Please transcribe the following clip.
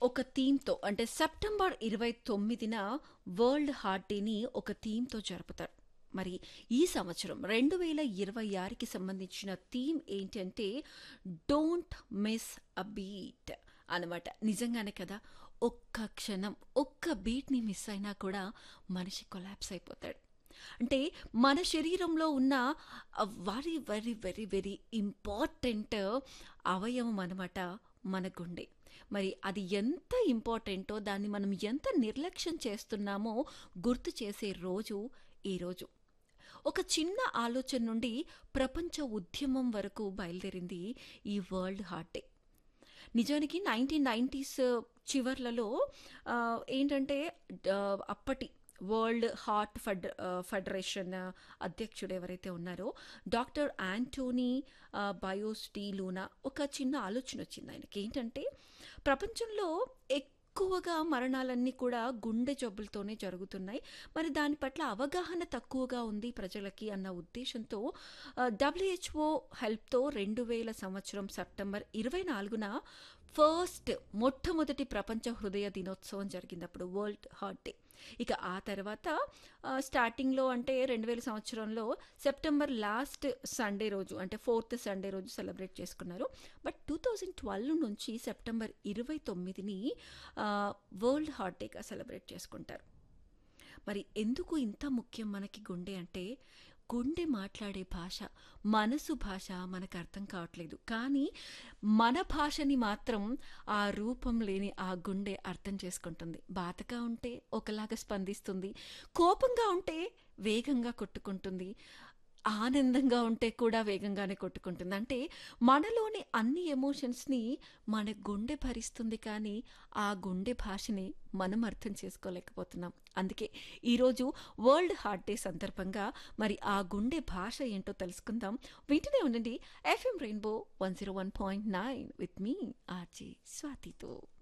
ఒక థీమ్‌తో అంటే September 29న world heart డేని ఒక థీమ్‌తో జరుపుతారు. మరి ఈ సంవత్సరం 2026కి సంబంధించిన థీమ్ ఏంటంటే డోంట్ మిస్ ఎ బీట్ అనమాట. నిజంగానే కదా! ఒక్క క్షణం, ఒక్క బీట్‌ని మిస్ అయినా కూడా మనిషి కొలాప్స్ అయిపోతాడు. అంటే మన శరీరంలో ఉన్న ah, very, very, very, very important అవయవం అనమాట మన గుండె. మరి అది ఎంత ఇంపార్టెంటో దాన్ని మనం ఎంత నిర్లక్ష్యం చేస్తున్నామో గుర్తు చేసే రోజు ఈరోజు. ఒక చిన్న ఆలోచన నుండి ప్రపంచ ఉద్యమం వరకు బయలుదేరింది ఈ వరల్డ్ హార్ట్ డే. నిజానికి 1990స్ చివర్లలో ఆహ్, ఏంటంటే ఆహ్, అప్పటి world heart fed ah, federation అధ్యక్షుడు ఎవరైతే ఉన్నారో డాక్టర్ యాంటోనీ ఆహ్, బయోస్ డి లూనా ఒక చిన్న ఆలోచన వచ్చింది ఆయనకి. ఏంటంటే ప్రపంచంలో ఎక్కువగా మరణాలన్నీ కూడా గుండె జబ్బులతోనే జరుగుతున్నాయి. మరి దాని పట్ల అవగాహన తక్కువగా ఉంది ప్రజలకి అన్న ఉద్దేశంతో ఆహ్, డబ్ల్యూహెచ్ఓ హెల్ప్‌తో 2000 సంవత్సరం సెప్టెంబర్ 24న ఫస్ట్ మొట్టమొదటి ప్రపంచ హృదయ దినోత్సవం జరిగిందప్పుడు వరల్డ్ హార్ట్ డే. ఇక ఆ తర్వాత ఆహ్, స్టార్టింగ్‌లో అంటే 2000 సంవత్సరంలో సెప్టెంబర్ లాస్ట్ సండే రోజు అంటే ఫోర్త్ సండే రోజు సెలబ్రేట్ చేసుకున్నారు. బట్ 2012 నుంచి సెప్టెంబర్ 29ని ఆహ్, వరల్డ్ హార్ట్ డేగా సెలబ్రేట్ చేసుకుంటారు. మరి ఎందుకు ఇంత ముఖ్యం మనకి గుండె అంటే గుండె మాట్లాడే భాష, మనసు భాష మనకు అర్థం కావట్లేదు. కానీ మన భాషని మాత్రం ఆ రూపం లేని ఆ గుండె అర్థం చేసుకుంటుంది. బాధగా ఉంటే ఒకలాగా స్పందిస్తుంది. కోపంగా ఉంటే వేగంగా కొట్టుకుంటుంది. ఆనందంగా ఉంటే కూడా వేగంగానే కొట్టుకుంటుంది. అంటే మనలోని అన్ని ఎమోషన్స్‌ని మన గుండె భరిస్తుంది కానీ ఆ గుండె భాషని మనం అర్థం చేసుకోలేకపోతున్నాం. అందుకే ఈరోజు వరల్డ్ హార్ట్ డే సందర్భంగా మరి ఆ గుండె భాష ఏంటో తెలుసుకుందాం. వింటూనే ఉండండి ఎఫ్ఎం రెయిన్బో 101.9 విత్ మీ ఆర్‌జే స్వాతితో.